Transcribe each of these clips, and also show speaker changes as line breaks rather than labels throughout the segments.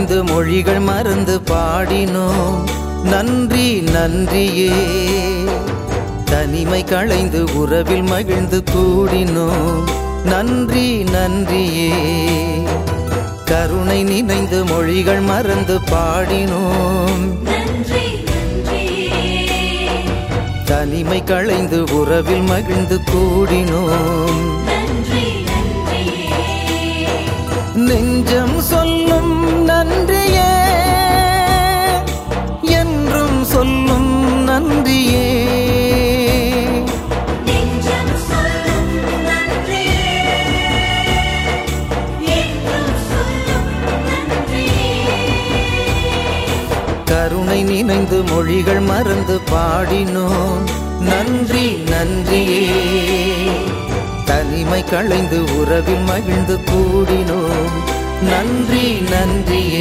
நினைந்து மொழிகள் மறந்து பாடினோம் நன்றி நன்றியே தனிமை களைந்து உறவில் மகிழ்ந்து கூடினோம் நன்றி நன்றியே கருணை நினைந்து மொழிகள் மறந்து பாடினோம்
நன்றி நன்றியே
தனிமை களைந்து உறவில் மகிழ்ந்து கூடினோம்
நன்றி நன்றியே
நெஞ்சம் சொல்லும் நன்றியே என்றும் சொல்லும் நன்றியே
நெஞ்சம் சொல்லும் நன்றியே என்றும் சொல்லும் நன்றியே
கருணை நினைந்து மொழிகள் மறந்து பாடினோம் நன்றி நன்றியே தனிமை களைந்து உறவில் மகிழ்ந்து கூடினோம் நன்றி நன்றியே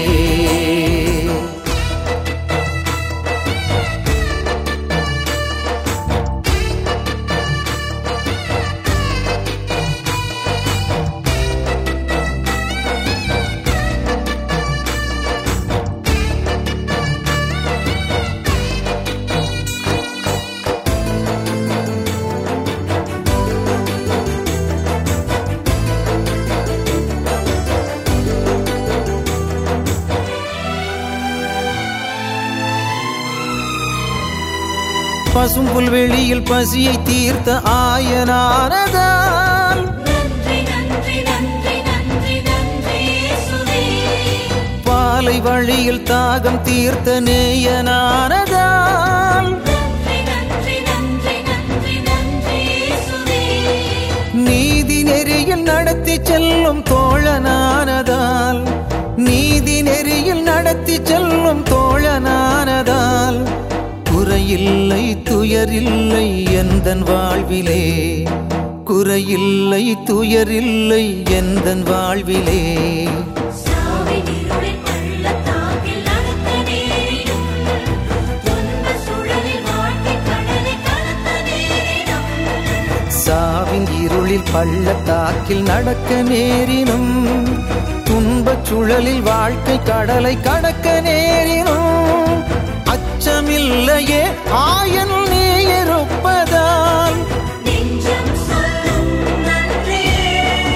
பசும் புல்வெளியில் பசியை தீர்த்த ஆயனானதால்
நன்றி நன்றி நன்றி நன்றி நன்றி இயேசுவே
பாலை வழியில் தாகம் தீர்த்த நேயனானதால்
நன்றி நன்றி நன்றி நன்றி நன்றி இயேசுவே
நீதி நெறியில் நடத்தி செல்லும் தோழனானதால் நீதி நெறியில் நடத்தி செல்லும் தோழனானதால் குறையில்லை துயரில்லை எந்தன் வாழ்விலே குறையில்லை துயரில்லை எந்தன் வாழ்விலே
சாவின் இருளில் பள்ளத்தாக்கில் நடக்க நேரிடும் துன்ப சுழலில் வாழ்க்கை கடலை கடக்க நேரிடும்
சாவின் இருளில் பள்ளத்தாக்கில் நடக்க நேரினும் துன்பச் சுழலில் வாழ்க்கை கடலை கடக்க நேரினும் அச்சமில்லையே ஆயன் நீ இருப்பதால்
நெஞ்சம் சொல்லும் நன்றியே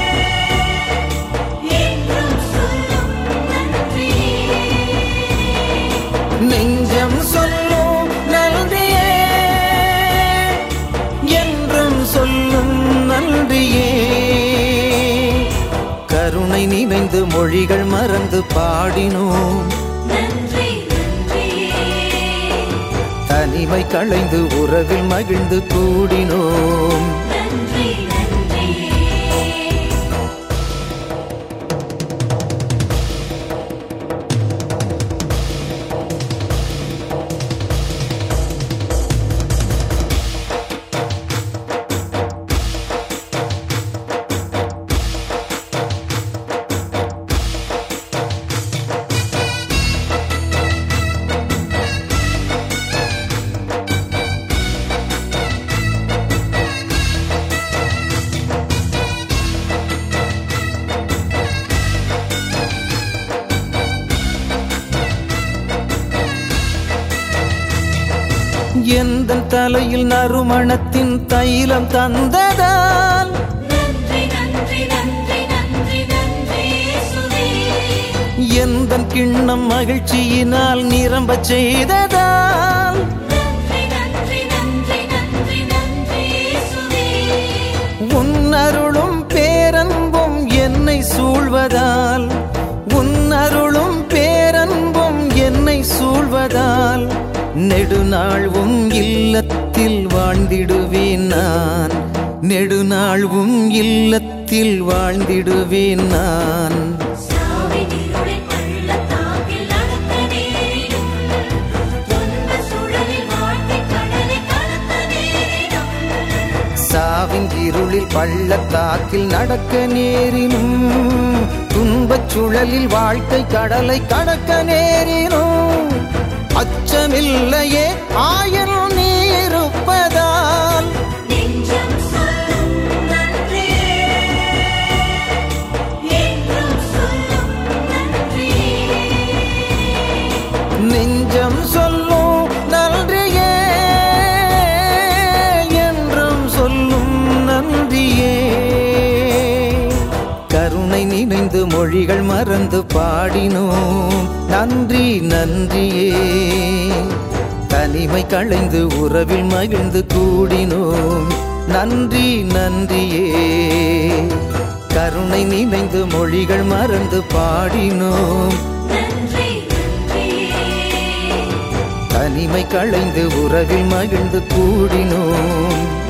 என்றும் சொல்லும் நன்றியே
நெஞ்சம் சொல்லும் நன்றியே என்றும் சொல்லும் நன்றியே கருணை நினைந்து மொழிகள் மறந்து பாடினோம்
நன்றி நன்றியே
தனிமை களைந்து உறவில் மகிழ்ந்து கூடினோம்
நன்றி நன்றியே
எந்த தலையில் நறுமணத்தின் தைலம் தந்ததால்
நன்றி நன்றி நன்றி நன்றி நன்றி இயேசுவே
எந்த கிண்ணம் மகிழ்ச்சியினால் நிரம்பச் செய்ததால்
நன்றி நன்றி நன்றி நன்றி நன்றி இயேசுவே
உன் அருளும் பேரன்பும் என்னை சூழ்வதால் உன் அருளும் பேரன்பும் என்னை சூழ்வதால் நெடுநாள் உன் இல்லத்தில் வாழ்ந்திடுவேன் நான் நெடுநாள் உன் இல்லத்தில் வாழ்ந்திடுவேன் நான்
சாவின் இருளில் பள்ளத்தாக்கில் நடக்க நேரிடும் துன்ப சுழலில் வாழ்க்கை கடலை கடக்க நேரிடும்
சாவின் இருளில் பள்ளத்தாக்கில் நடக்க நேரினும் துன்பச் சுழலில் வாழ்க்கை கடலை கடக்க நேரினும் அச்சமில்லையே ஆயன் நீ இருப்பதால்
நெஞ்சம் சொல்லும் நன்றியே என்றும் சொல்லும் நன்றியே
மொழிகள் மறந்து பாடினோம் நன்றி நன்றியே தனிமை களைந்து உறவில் மகிழ்ந்து கூடினோம் நன்றி நன்றியே கருணை நினைந்து மொழிகள் மறந்து பாடினோம்
நன்றி நன்றியே
தனிமை களைந்து உறவில் மகிழ்ந்து கூடினோம்